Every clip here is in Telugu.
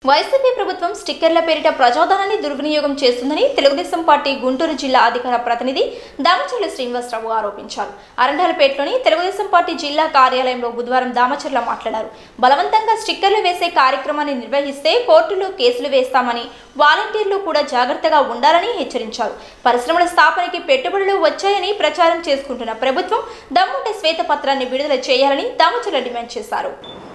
వైసీపీ ప్రభుత్వం స్టిక్కర్ల పేరిట ప్రజాధనాన్ని దుర్వినియోగం చేస్తుందని తెలుగుదేశం పార్టీ గుంటూరు జిల్లా అధికార ప్రతినిధి దామచర్ల శ్రీనివాసరావు ఆరోపించారు అరండాలపేటలోని తెలుగుదేశం పార్టీ జిల్లా కార్యాలయంలో బుధవారం దామచర్ల మాట్లాడారు బలవంతంగా స్టిక్కర్లు వేసే కార్యక్రమాన్ని నిర్వహిస్తే కోర్టులో కేసులు వేస్తామని వాలంటీర్లు కూడా జాగ్రత్తగా ఉండాలని హెచ్చరించారు పరిశ్రమల స్థాపనకి పెట్టుబడులు వచ్చాయని ప్రచారం చేసుకుంటున్న ప్రభుత్వం దమ్ముంటే శ్వేతపత్రాన్ని విడుదల చేయాలని దామచర్ల డిమాండ్ చేశారు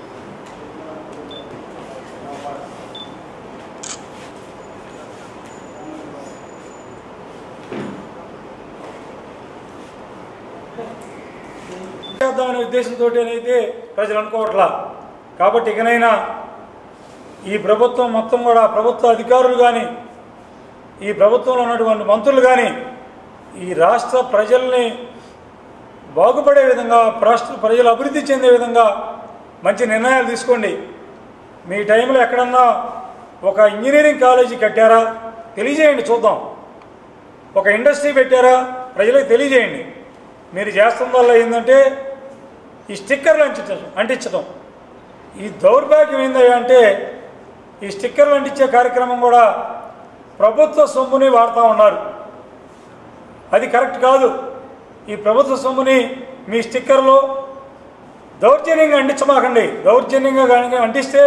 చేద్దామనే ఉద్దేశంతో అయితే ప్రజలు అనుకోవట్లా కాబట్టి ఇకనైనా ఈ ప్రభుత్వం మొత్తం కూడా ప్రభుత్వ అధికారులు కానీ ఈ ప్రభుత్వంలో ఉన్నటువంటి మంత్రులు కానీ ఈ రాష్ట్ర ప్రజల్ని బాగుపడే విధంగా రాష్ట్ర ప్రజలు అభివృద్ధి చెందే విధంగా మంచి నిర్ణయాలు తీసుకోండి మీ టైంలో ఎక్కడన్నా ఒక ఇంజనీరింగ్ కాలేజీ కట్టారా తెలియజేయండి చూద్దాం ఒక ఇండస్ట్రీ పెట్టారా ప్రజలకు తెలియజేయండి మీరు చేస్తుందల్లా ఏంటంటే ఈ స్టిక్కర్లు అంటించడం అంటించడం ఈ దౌర్భాగ్యం ఏందయ్యా అంటే ఈ స్టిక్కర్లు అంటించే కార్యక్రమం కూడా ప్రభుత్వ సొమ్ముని వాడుతూ ఉన్నారు అది కరెక్ట్ కాదు ఈ ప్రభుత్వ సొమ్ముని మీ స్టిక్కర్లో దౌర్జన్యంగా అంటించమాకండి దౌర్జన్యంగా కనుక అంటిస్తే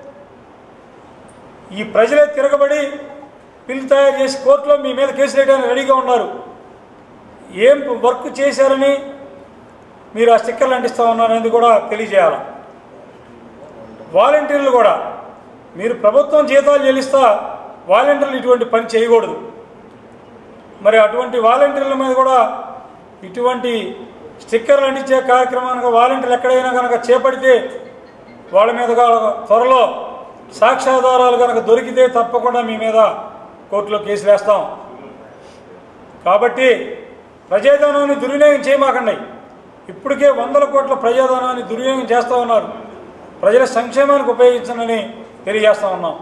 ఈ ప్రజలే తిరగబడి బిల్లు తయారు చేసి కోర్టులో మీ మీద కేసు వేయడానికి రెడీగా ఉన్నారు ఏం వర్క్ చేశారని మీరు ఆ స్టిక్కర్లు అంటిస్తూ ఉన్నారనేది కూడా తెలియజేయాలి వాలంటీర్లు కూడా మీరు ప్రభుత్వం జీతాలు చెల్లిస్తా వాలంటీర్లు ఇటువంటి పని చేయకూడదు మరి అటువంటి వాలంటీర్ల మీద కూడా ఇటువంటి స్టిక్కర్లు అంటించే కార్యక్రమానికి వాలంటీర్లు ఎక్కడైనా కనుక చేపడితే వాళ్ళ మీద గా- త్వరలో సాక్ష్యాధారాలు కనుక దొరికితే తప్పకుండా మీ మీద కోర్టులో కేసులు వేస్తాం కాబట్టి ప్రజాధనాన్ని దుర్వినియోగం చేయమాకండి ఇప్పటికే వందల కోట్ల ప్రజాధనాన్ని దుర్వినియోగం చేస్తూ ఉన్నారు ప్రజల సంక్షేమానికి ఉపయోగించనని తెలియజేస్తా ఉన్నాం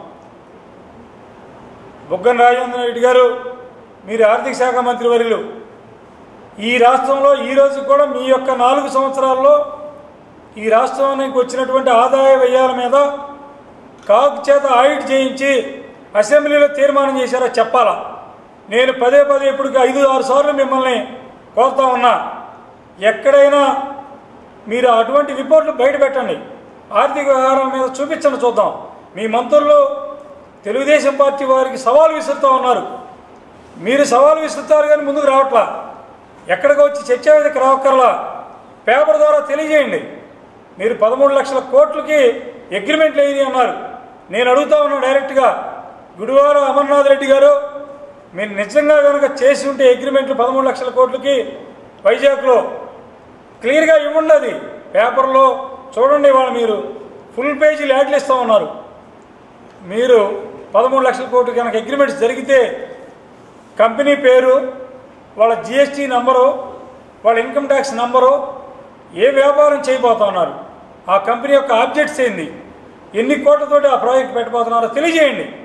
బుగ్గన రాజేంద్ర రెడ్డి గారు మీరు ఆర్థిక శాఖ మంత్రి వర్యులు ఈ రాష్ట్రంలో ఈ రోజు కూడా మీ యొక్క నాలుగు సంవత్సరాల్లో ఈ రాష్ట్రానికి వచ్చినటువంటి ఆదాయ వ్యయాల మీద కాకు చేత ఆడిట్ చేయించి అసెంబ్లీలో తీర్మానం చేశారో చెప్పాలా నేను పదే పదే ఇప్పటికి ఐదు ఆరు సార్లు మిమ్మల్ని కోరుతా ఉన్నా ఎక్కడైనా మీరు అటువంటి రిపోర్ట్లు బయట పెట్టండి ఆర్థిక వ్యవహారాల మీద చూపించండి చూద్దాం మీ మంత్రులు తెలుగుదేశం పార్టీ వారికి సవాల్ విసురుతూ ఉన్నారు మీరు సవాల్ విసురుతారు కానీ ముందుకు రావట్లా ఎక్కడికి వచ్చి చర్చా వేదిక రావక్కర్లా పేపర్ ద్వారా తెలియజేయండి మీరు పదమూడు లక్షల కోట్లకి అగ్రిమెంట్లు అయ్యింది అన్నారు నేను అడుగుతా ఉన్నాను డైరెక్ట్గా గుడివార అమర్నాథ్ రెడ్డి గారు మీరు నిజంగా కనుక చేసి ఉంటే అగ్రిమెంట్లు పదమూడు లక్షల కోట్లకి వైజాగ్లో క్లియర్గా ఇవ్వండి అది పేపర్లో చూడండి వాళ్ళు మీరు ఫుల్ పేజీలు యాడ్లు ఇస్తూ ఉన్నారు మీరు పదమూడు లక్షల కోట్లు కనుక అగ్రిమెంట్స్ జరిగితే కంపెనీ పేరు వాళ్ళ జిఎస్టీ నంబరు వాళ్ళ ఇన్కమ్ ట్యాక్స్ నంబరు ఏ వ్యాపారం చేయబోతున్నారు ఆ కంపెనీ యొక్క ఆబ్జెక్ట్స్ ఏంది ఎన్ని కోట్లతోటి ఆ ప్రాజెక్ట్ పెట్టబోతున్నారో తెలియజేయండి